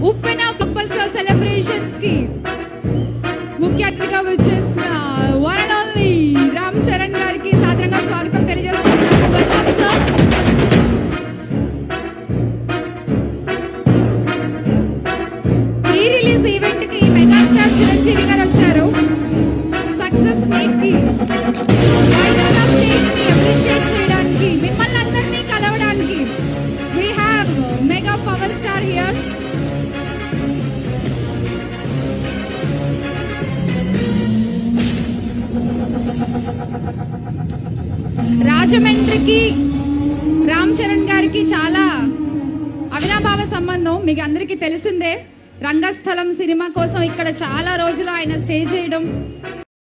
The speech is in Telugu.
ఉప్పెన బ్లాక్బస్టర్ సెలబ్రేషన్స్ కి ముఖ్య అతిథిగా వచ్చేసిన one and only Ram Charan గారికి సాదరంగా స్వాగతం తెలియజేస్తున్నాను welcome sir pre release event కి మెగాస్టార్ చిరంజీవి గారు వచ్చారు సక్సెస్ మీట్ కి వైష్ణవ్ తేజ్ ని అప్రిషియేట్ చేయడానికి మిమ్మల్ని అందరినీ కలవడానికి we have mega power star here రాజమండ్రికి రామ్ చరణ్ గారికి చాలా అవినాభావ సంబంధం మీకు అందరికీ తెలిసిందే రంగస్థలం సినిమా కోసం ఇక్కడ చాలా రోజులు ఆయన స్టే చేయడం